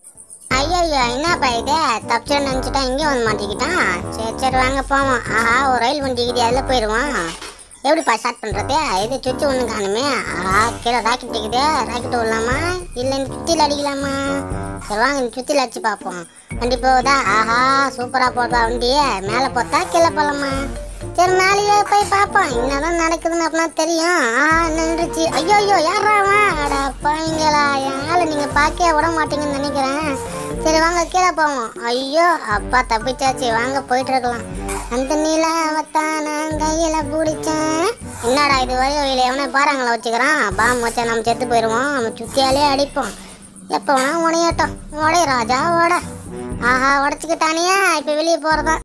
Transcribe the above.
ஐயோ என்னப்பா இது தப்பிச்சு நினச்சிட்டா இங்கே வந்து மாட்டிக்கிட்டான் சரி சரி வாங்க போவோம் ஆஹா ஒரு ரயில் வண்டி இருக்குது அதில் போயிடுவோம் எப்படிப்பா ஸ்டார்ட் பண்ணுறது இது சுவிட்ச் ஒன்று காணுமே ஆஹா கீழே ராக்கெட் இருக்குது ராக்கெட் விடலாமா இல்லை இந்த சுத்தியில் அடிக்கலாமா சரி வாங்க இந்த சுத்தியில் அடிச்சு பார்ப்போம் வண்டி போகுதா ஆஹா சூப்பராக போதா வண்டி மேலே போத்தா கீழே போகலாமா சரி மேலேயே போய் பார்ப்போம் என்னதான் நடக்குதுன்னு அப்படின்னா தெரியும் ஆ நின்றுச்சு ஐயோ ஐயோ யாரா அவன் அடா பாங்களா என் ஆளை நீங்கள் பார்க்கவே விட மாட்டீங்கன்னு நினைக்கிறேன் சரி வாங்க கீழே போவோம் ஐயோ அப்பா தப்பிச்சாச்சு வாங்க போயிட்டு இருக்கலாம் அந்த நிலாவத்தான் நான் கையில பிடிச்சேன் என்னடா இது வழி வழியில எவனை பாறாங்கள வச்சுக்கிறான் பாம் வச்சா நம்ம செத்து போயிடுவோம் நம்ம சுத்தியாலே அடிப்போம் எப்போ வேணா உடையட்டும் உடைய ராஜா ஓட ஆஹா உடச்சிக்கிட்டானியா இப்போ வெளியே போகிறதா